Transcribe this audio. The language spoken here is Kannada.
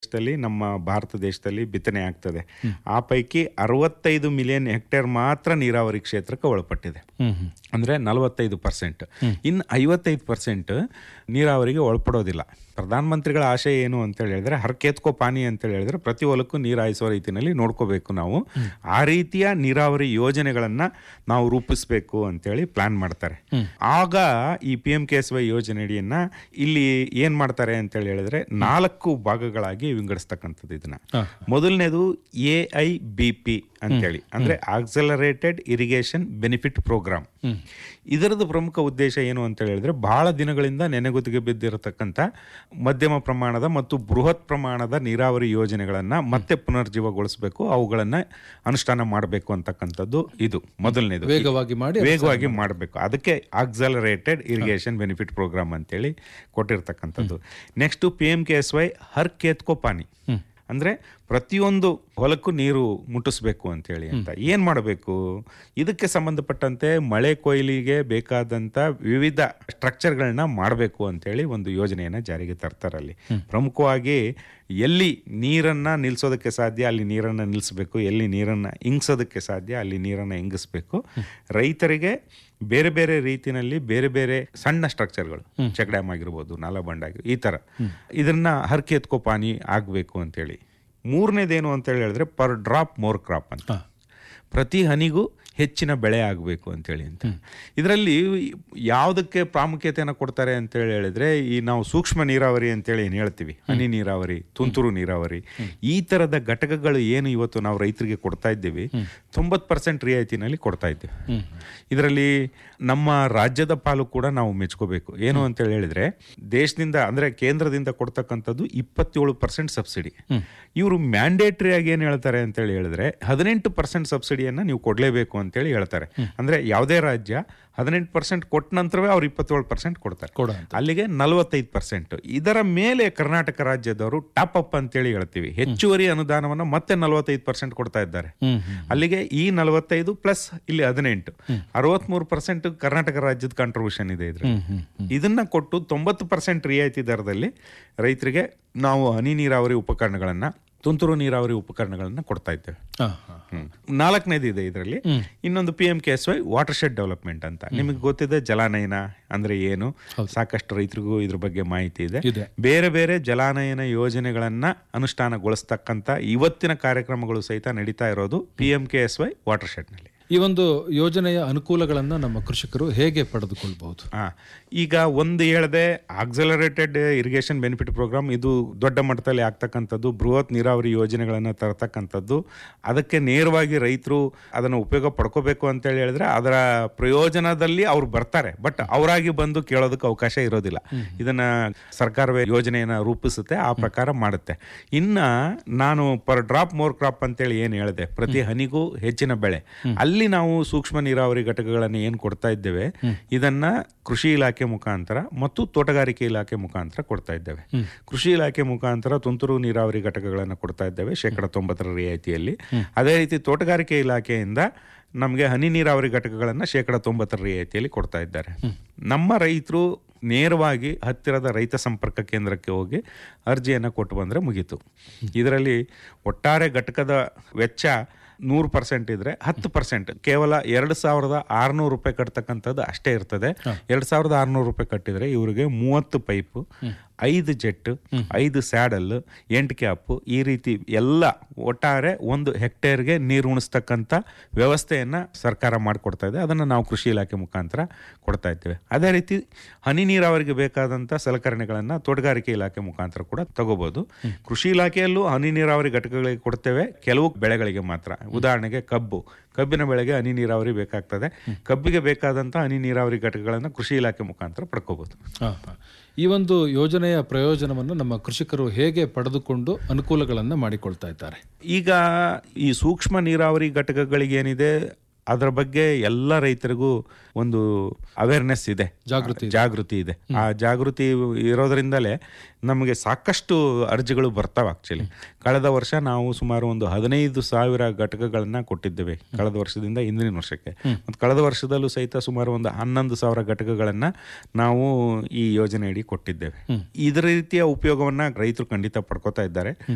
ದೇಶದಲ್ಲಿ ನಮ್ಮ ಭಾರತ ದೇಶದಲ್ಲಿ ಬಿತ್ತನೆ ಆಗ್ತದೆ ಆ ಪೈಕಿ ಅರವತ್ತೈದು ಮಿಲಿಯನ್ ಹೆಕ್ಟೇರ್ ಮಾತ್ರ ನೀರಾವರಿ ಕ್ಷೇತ್ರಕ್ಕೆ ಒಳಪಟ್ಟಿದೆ ಹ್ಮ್ ಹ್ಮ್ ಅಂದರೆ ನಲವತ್ತೈದು ಪರ್ಸೆಂಟ್ ಇನ್ನು ಐವತ್ತೈದು ಪರ್ಸೆಂಟ್ ನೀರಾವರಿಗೆ ಒಳಪಡೋದಿಲ್ಲ ಪ್ರಧಾನಮಂತ್ರಿಗಳ ಆಶಯ ಏನು ಅಂತೇಳಿ ಹೇಳಿದ್ರೆ ಹರ್ಕೆತ್ಕೋ ಪಾನಿ ಅಂತೇಳಿ ಹೇಳಿದ್ರೆ ಪ್ರತಿ ಹೊಲಕ್ಕೂ ನೀರು ಹಾಯಿಸುವ ರೀತಿಯಲ್ಲಿ ನೋಡ್ಕೋಬೇಕು ನಾವು ಆ ರೀತಿಯ ನೀರಾವರಿ ಯೋಜನೆಗಳನ್ನು ನಾವು ರೂಪಿಸಬೇಕು ಅಂತೇಳಿ ಪ್ಲಾನ್ ಮಾಡ್ತಾರೆ ಆಗ ಈ P M K S Y ಯೋಜನೆಯಡಿಯನ್ನ ಇಲ್ಲಿ ಏನ್ ಮಾಡ್ತಾರೆ ಅಂತೇಳಿ ಹೇಳಿದ್ರೆ ನಾಲ್ಕು ಭಾಗಗಳಾಗಿ ವಿಂಗಡಿಸ್ತಕ್ಕಂಥದ್ದು ಇದನ್ನ ಮೊದಲನೇದು ಎ ಐ ಬಿ ಪಿ ಅಂತೇಳಿ ಅಂದ್ರೆ ಆಕ್ಸಲರೇಟೆಡ್ ಇರಿಗೇಷನ್ ಬೆನಿಫಿಟ್ ಪ್ರೋಗ್ರಾಮ್ ಇದರದ್ದು ಪ್ರಮುಖ ಉದ್ದೇಶ ಏನು ಅಂತ ಹೇಳಿದ್ರೆ ಬಹಳ ದಿನಗಳಿಂದ ನೆನೆಗುದಿಗೆ ಬಿದ್ದಿರತಕ್ಕಂಥ ಮಧ್ಯಮ ಪ್ರಮಾಣದ ಮತ್ತು ಬೃಹತ್ ಪ್ರಮಾಣದ ನೀರಾವರಿ ಯೋಜನೆಗಳನ್ನ ಮತ್ತೆ ಪುನರ್ಜೀವಗೊಳಿಸಬೇಕು ಅವುಗಳನ್ನ ಅನುಷ್ಠಾನ ಮಾಡಬೇಕು ಅಂತಕ್ಕಂಥದ್ದು ಇದು ಮೊದಲನೇದು ವೇಗವಾಗಿ ಮಾಡಿ ವೇಗವಾಗಿ ಮಾಡಬೇಕು ಅದಕ್ಕೆ ಆಕ್ಸಲರೇಟೆಡ್ ಇರಿಗೇಷನ್ ಬೆನಿಫಿಟ್ ಪ್ರೋಗ್ರಾಮ್ ಅಂತೇಳಿ ಕೊಟ್ಟಿರ್ತಕ್ಕಂಥದ್ದು next P M K S Y ಹರ್ ಕೇತ್ಕೋ ಪಾನಿ ಅಂದ್ರೆ ಪ್ರತಿಯೊಂದು ಹೊಲಕ್ಕೂ ನೀರು ಮುಟ್ಟಿಸ್ಬೇಕು ಅಂತೇಳಿ ಅಂತ ಏನ್ ಮಾಡಬೇಕು ಇದಕ್ಕೆ ಸಂಬಂಧಪಟ್ಟಂತೆ ಮಳೆ ಕೊಯ್ಲಿಗೆ ಬೇಕಾದಂತ ವಿವಿಧ ಸ್ಟ್ರಕ್ಚರ್ಗಳನ್ನ ಮಾಡಬೇಕು ಅಂತೇಳಿ ಒಂದು ಯೋಜನೆಯನ್ನ ಜಾರಿಗೆ ತರ್ತಾರೆ ಅಲ್ಲಿ ಪ್ರಮುಖವಾಗಿ ಎಲ್ಲಿ ನೀರನ್ನ ನಿಲ್ಸೋದಕ್ಕೆ ಸಾಧ್ಯ ಅಲ್ಲಿ ನೀರನ್ನ ನಿಲ್ಲಿಸಬೇಕು ಎಲ್ಲಿ ನೀರನ್ನ ಇಂಗಿಸೋದಕ್ಕೆ ಸಾಧ್ಯ ಅಲ್ಲಿ ನೀರನ್ನ ಇಂಗಿಸ್ಬೇಕು ರೈತರಿಗೆ ಬೇರೆ ಬೇರೆ ರೀತಿನಲ್ಲಿ ಬೇರೆ ಬೇರೆ ಸಣ್ಣ ಸ್ಟ್ರಕ್ಚರ್ಗಳು ಚೆಕ್ ಡ್ಯಾಮ್ ಆಗಿರ್ಬೋದು ನಾಲಾ ಬಂಡ್ ಆಗಿರ್ಬೋದು ಈ ತರ ಇದನ್ನ ಹರ್ಕೆ ಎತ್ಕೋ ಪಾನಿ ಆಗಬೇಕು ಅಂತೇಳಿ ಮೂರನೇದೇನು ಅಂತೇಳಿ ಹೇಳಿದ್ರೆ ಪರ್ ಡ್ರಾಪ್ ಮೋರ್ ಕ್ರಾಪ್ ಅಂತ ಪ್ರತಿ ಹನಿಗೂ ಹೆಚ್ಚಿನ ಬೆಳೆ ಆಗಬೇಕು ಅಂತೇಳಿ ಅಂತ ಇದರಲ್ಲಿ ಯಾವುದಕ್ಕೆ ಪ್ರಾಮುಖ್ಯತೆಯನ್ನು ಕೊಡ್ತಾರೆ ಅಂತೇಳಿ ಹೇಳಿದ್ರೆ ಈ ನಾವು ಸೂಕ್ಷ್ಮ ನೀರಾವರಿ ಅಂತೇಳಿ ಏನು ಹೇಳ್ತೀವಿ ಹನಿ ನೀರಾವರಿ ತುಂತುರು ನೀರಾವರಿ ಈ ಥರದ ಘಟಕಗಳು ಏನು ಇವತ್ತು ನಾವು ರೈತರಿಗೆ ಕೊಡ್ತಾ ಇದ್ದೀವಿ ತೊಂಬತ್ತು ಪರ್ಸೆಂಟ್ ರಿಯಾಯಿತಿನಲ್ಲಿ ಕೊಡ್ತಾ ಇದ್ದೀವಿ ಇದರಲ್ಲಿ ನಮ್ಮ ರಾಜ್ಯದ ಪಾಲು ಕೂಡ ನಾವು ಮೆಚ್ಕೋಬೇಕು ಏನು ಅಂತೇಳಿ ಹೇಳಿದ್ರೆ ದೇಶದಿಂದ ಅಂದ್ರೆ ಕೇಂದ್ರದಿಂದ ಕೊಡ್ತಕ್ಕಂಥದ್ದು ಇಪ್ಪತ್ತೇಳು ಪರ್ಸೆಂಟ್ ಸಬ್ಸಿಡಿ ಇವರು ಮ್ಯಾಂಡೇಟ್ರಿ ಆಗಿ ಏನು ಹೇಳ್ತಾರೆ ಅಂತೇಳಿ ಹೇಳಿದ್ರೆ ಹದಿನೆಂಟು ಪರ್ಸೆಂಟ್ ಸಬ್ಸಿಡಿಯನ್ನ ನೀವು ಕೊಡಲೇಬೇಕು ಅಂತೇಳಿ ಹೇಳ್ತಾರೆ ಅಂದ್ರೆ ಯಾವುದೇ ರಾಜ್ಯ ಹದಿನೆಂಟು ಪರ್ಸೆಂಟ್ ಕೊಟ್ಟ ನಂತರವೇ ಅವ್ರು ಇಪ್ಪತ್ತೇಳು ಪರ್ಸೆಂಟ್ ಕೊಡ್ತಾರೆ ಕೊಡ ಅಲ್ಲಿಗೆ ನಲವತ್ತೈದು ಪರ್ಸೆಂಟ್ ಇದರ ಮೇಲೆ ಕರ್ನಾಟಕ ರಾಜ್ಯದವರು ಟಾಪ್ ಅಪ್ ಅಂತೇಳಿ ಹೇಳ್ತೀವಿ ಹೆಚ್ಚುವರಿ ಅನುದಾನವನ್ನು ಮತ್ತೆ ನಲವತ್ತೈದು ಪರ್ಸೆಂಟ್ ಕೊಡ್ತಾ ಇದ್ದಾರೆ ಹ್ಮ್ ಅಲ್ಲಿಗೆ ಈ ನಲವತ್ತೈದು ಪ್ಲಸ್ ಇಲ್ಲಿ ಹದಿನೆಂಟು ಅರವತ್ಮೂರು ಪರ್ಸೆಂಟ್ ಕರ್ನಾಟಕ ರಾಜ್ಯದ ಕಾಂಟ್ರಿಬ್ಯೂಷನ್ ಇದೆ ಇದ್ರ ಇದನ್ನ ಕೊಟ್ಟು ತೊಂಬತ್ತು ಪರ್ಸೆಂಟ್ ರಿಯಾಯಿತಿ ದರದಲ್ಲಿ ರೈತರಿಗೆ ನಾವು ಹನಿ ನೀರಾವರಿ ಉಪಕರಣಗಳನ್ನ ತುಂತುರು ನೀರಾವರಿ ಉಪಕರಣಗಳನ್ನ ಕೊಡ್ತಾ ಇದ್ದೇವೆ ಹಾ ಹಾ ಹ್ಮ್. ನಾಲ್ಕನೇದು ಇದೆ ಇದರಲ್ಲಿ ಇನ್ನೊಂದು P M K S Y watershed development ಅಂತ ನಿಮಗೆ ಗೊತ್ತಿದೆ ಜಲಾನಯನ ಅಂದ್ರೆ ಏನು ಸಾಕಷ್ಟು ರೈತರಿಗೂ ಇದ್ರ ಬಗ್ಗೆ ಮಾಹಿತಿ ಇದೆ ಇದೆ ಬೇರೆ ಬೇರೆ ಜಲಾನಯನ ಯೋಜನೆಗಳನ್ನ ಅನುಷ್ಠಾನಗೊಳಿಸ್ತಕ್ಕಂಥ ಇವತ್ತಿನ ಕಾರ್ಯಕ್ರಮಗಳು ಸಹಿತ ನಡೀತಾ ಇರೋದು P M K S Y ವಾಟರ್ ಶೆಡ್ನಲ್ಲಿ ಈ ಒಂದು ಯೋಜನೆಯ ಅನುಕೂಲಗಳನ್ನ ನಮ್ಮ ಕೃಷಿಕರು ಹೇಗೆ ಪಡೆದುಕೊಳ್ಬಹುದು ಆ, ಈಗ ಒಂದು ಹೇಳದೆ ಆಕ್ಸಲರೇಟೆಡ್ ಇರಿಗೇಷನ್ ಬೆನಿಫಿಟ್ ಪ್ರೋಗ್ರಾಮ್ ಇದು ದೊಡ್ಡ ಮಟ್ಟದಲ್ಲಿ ಆಗ್ತಕ್ಕಂಥದ್ದು ಬೃಹತ್ ನೀರಾವರಿ ಯೋಜನೆಗಳನ್ನು ತರತಕ್ಕಂಥದ್ದು ಅದಕ್ಕೆ ನೇರವಾಗಿ ರೈತರು ಅದನ್ನು ಉಪಯೋಗ ಪಡ್ಕೋಬೇಕು ಅಂತೇಳಿ ಹೇಳಿದ್ರೆ ಅದರ ಪ್ರಯೋಜನದಲ್ಲಿ ಅವ್ರು ಬರ್ತಾರೆ ಬಟ್ ಅವರಾಗಿ ಬಂದು ಕೇಳೋದಕ್ಕೆ ಅವಕಾಶ ಇರೋದಿಲ್ಲ ಇದನ್ನ ಸರ್ಕಾರವೇ ಯೋಜನೆಯನ್ನ ರೂಪಿಸುತ್ತೆ ಆ ಪ್ರಕಾರ ಮಾಡುತ್ತೆ ಇನ್ನ ನಾನು ಪರ್ ಡ್ರಾಪ್ ಮೋರ್ ಕ್ರಾಪ್ ಅಂತೇಳಿ ಏನು ಹೇಳಿದೆ ಪ್ರತಿ ಹನಿಗೂ ಹೆಚ್ಚಿನ ಬೆಳೆ ಅಲ್ಲಿ ನಾವು ಸೂಕ್ಷ್ಮ ನೀರಾವರಿ ಘಟಕಗಳನ್ನು ಏನು ಕೊಡ್ತಾ ಇದ್ದೇವೆ ಇದನ್ನ ಕೃಷಿ ಇಲಾಖೆ ಮುಖಾಂತರ ಮತ್ತು ತೋಟಗಾರಿಕೆ ಇಲಾಖೆ ಮುಖಾಂತರ ಕೊಡ್ತಾ ಇದ್ದೇವೆ ಕೃಷಿ ಇಲಾಖೆ ಮುಖಾಂತರ ತುಂತುರು ನೀರಾವರಿ ಘಟಕಗಳನ್ನು ಕೊಡ್ತಾ ಇದ್ದೇವೆ ಶೇಕಡ ತೊಂಬತ್ತರ ರಿಯಾಯಿತಿಯಲ್ಲಿ ಅದೇ ರೀತಿ ತೋಟಗಾರಿಕೆ ಇಲಾಖೆಯಿಂದ ನಮಗೆ ಹನಿ ನೀರಾವರಿ ಘಟಕಗಳನ್ನು ಶೇಕಡ ತೊಂಬತ್ತರ ರಿಯಾಯಿತಿಯಲ್ಲಿ ಕೊಡ್ತಾ ಇದ್ದಾರೆ ನಮ್ಮ ರೈತರು ನೇರವಾಗಿ ಹತ್ತಿರದ ರೈತ ಸಂಪರ್ಕ ಕೇಂದ್ರಕ್ಕೆ ಹೋಗಿ ಅರ್ಜಿಯನ್ನು ಕೊಟ್ಟು ಬಂದರೆ ಮುಗೀತು ಇದರಲ್ಲಿ ಒಟ್ಟಾರೆ ಘಟಕದ ವೆಚ್ಚ ನೂರು ಪರ್ಸೆಂಟ್ ಇದ್ರೆ ಹತ್ತು ಪರ್ಸೆಂಟ್ ಕೇವಲ ಎರಡು ಸಾವಿರದ ಆರುನೂರು ರೂಪಾಯಿ ಕಟ್ತಕ್ಕಂಥದ್ದು ಅಷ್ಟೇ ಇರ್ತದೆ ಎರಡು ಸಾವಿರದ ಆರುನೂರು ರೂಪಾಯಿ ಕಟ್ಟಿದ್ರೆ ಇವರಿಗೆ ಮೂವತ್ತು ಪೈಪು ಐದು ಜೆಟ್ ಐದು ಸ್ಯಾಡಲ್ ಎಂಟು ಕ್ಯಾಪು ಈ ರೀತಿ ಎಲ್ಲ ಒಟ್ಟಾರೆ ಒಂದು ಹೆಕ್ಟೇರ್ಗೆ ನೀರು ಉಣಿಸ್ತಕ್ಕಂಥ ವ್ಯವಸ್ಥೆಯನ್ನು ಸರ್ಕಾರ ಮಾಡಿಕೊಡ್ತಾ ಇದೆ ಅದನ್ನು ನಾವು ಕೃಷಿ ಇಲಾಖೆ ಮುಖಾಂತರ ಕೊಡ್ತಾ ಇದ್ದೇವೆ ಅದೇ ರೀತಿ ಹನಿ ನೀರಾವರಿಗೆ ಬೇಕಾದಂಥ ಸಲಕರಣೆಗಳನ್ನು ತೋಟಗಾರಿಕೆ ಇಲಾಖೆ ಮುಖಾಂತರ ಕೂಡ ತಗೋಬಹುದು ಕೃಷಿ ಇಲಾಖೆಯಲ್ಲೂ ಹನಿ ನೀರಾವರಿ ಘಟಕಗಳಿಗೆ ಕೊಡ್ತೇವೆ ಕೆಲವು ಬೆಳೆಗಳಿಗೆ ಮಾತ್ರ ಉದಾಹರಣೆಗೆ ಕಬ್ಬು ಕಬ್ಬಿನ ಬೆಳೆಗೆ ಹನಿ ನೀರಾವರಿ ಬೇಕಾಗ್ತದೆ ಕಬ್ಬಿಗೆ ಬೇಕಾದಂಥ ಹನಿ ನೀರಾವರಿ ಘಟಕಗಳನ್ನು ಕೃಷಿ ಇಲಾಖೆ ಮುಖಾಂತರ ಪಡ್ಕೋಬಹುದು ಹಾ, ಹಾ. ಈ ಒಂದು ಯೋಜನೆಯ ಪ್ರಯೋಜನವನ್ನು ನಮ್ಮ ಕೃಷಿಕರು ಹೇಗೆ ಪಡೆದುಕೊಂಡು ಅನುಕೂಲಗಳನ್ನು ಮಾಡಿಕೊಳ್ತಾ ಇದ್ದಾರೆ ಈಗ ಈ ಸೂಕ್ಷ್ಮ ನೀರಾವರಿ ಘಟಕಗಳಿಗೆ ಏನಿದೆ ಅದರ ಬಗ್ಗೆ ಎಲ್ಲ ರೈತರಿಗೂ ಒಂದು ಅವೇರ್ನೆಸ್ ಇದೆ ಜಾಗೃತಿ ಜಾಗೃತಿ ಇದೆ ಆ ಜಾಗೃತಿ ಇರೋದ್ರಿಂದಲೇ ನಮಗೆ ಸಾಕಷ್ಟು ಅರ್ಜಿಗಳು ಬರ್ತಾವೆ ಆಕ್ಚುಲಿ ಕಳೆದ ವರ್ಷ ನಾವು ಸುಮಾರು ಒಂದು ಹದಿನೈದು ಸಾವಿರ ಘಟಕಗಳನ್ನ ಕೊಟ್ಟಿದ್ದೇವೆ ಕಳೆದ ವರ್ಷದಿಂದ ಹಿಂದಿನ ವರ್ಷಕ್ಕೆ ಮತ್ತು ಕಳೆದ ವರ್ಷದಲ್ಲೂ ಸಹಿತ ಸುಮಾರು ಒಂದು ಹನ್ನೊಂದು ಸಾವಿರ ಘಟಕಗಳನ್ನ ನಾವು ಈ ಯೋಜನೆ ಅಡಿ ಕೊಟ್ಟಿದ್ದೇವೆ ಇದರ ರೀತಿಯ ಉಪಯೋಗವನ್ನ ರೈತರು ಖಂಡಿತ ಪಡ್ಕೋತಾ ಇದ್ದಾರೆ